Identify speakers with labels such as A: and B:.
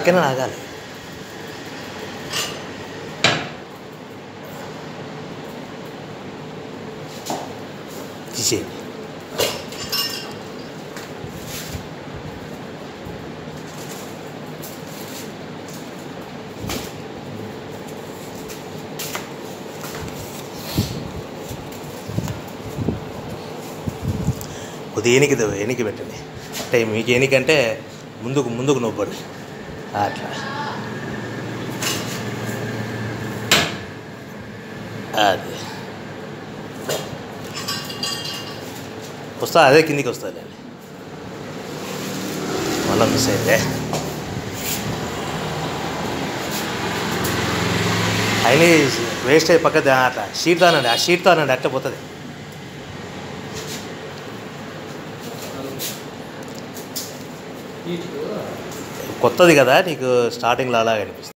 A: second ఆగాలి తీసేయండి కొద్దిగా ఎనికి ఎనికి పెట్టండి అంటే మీకు ఎనికంటే ముందుకు ముందుకు నొప్పండి అట్లా అది వస్తా అదే కిందికి వస్తుందండి మళ్ళీ మిస్ అయితే అయినా వేస్ట్ అయ్యి పక్క అట్లా షీట్ తానండి ఆ షీట్ తానండి అట్లా పోతుంది కొత్తది కదా నీకు స్టార్టింగ్లో అలాగే అనిపిస్తుంది